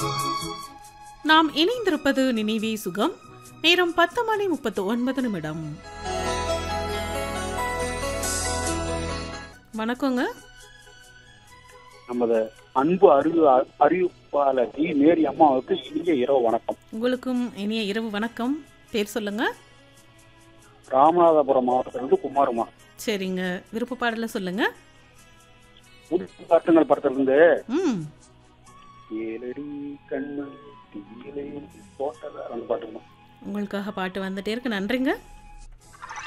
நாம் இணைந்திருப்பது நினைவே சுகம் நேரம் பத்து மணி முப்பத்து ஒன்பது நிமிடம் வணக்கங்க நமது அன்பு அறிவு அறிவிப்பாளர் டி மேரி அம்மாவுக்கு இனிய இரவு வணக்கம் உங்களுக்கும் இனிய இரவு வணக்கம் பேர் சொல்லுங்க ராமநாதபுரம் மாவட்டத்திலிருந்து குமாருமா சரிங்க விருப்ப பாடல சொல்லுங்க உடுப்பு காட்டுங்கள் படத்திலிருந்து ம் ஏழடி கண்மணி தீயிலே போட்டதா அந்த பாட்டுமா உங்களுக்காக பாட்டு வந்துட்டே இருக்கு நன்றிங்க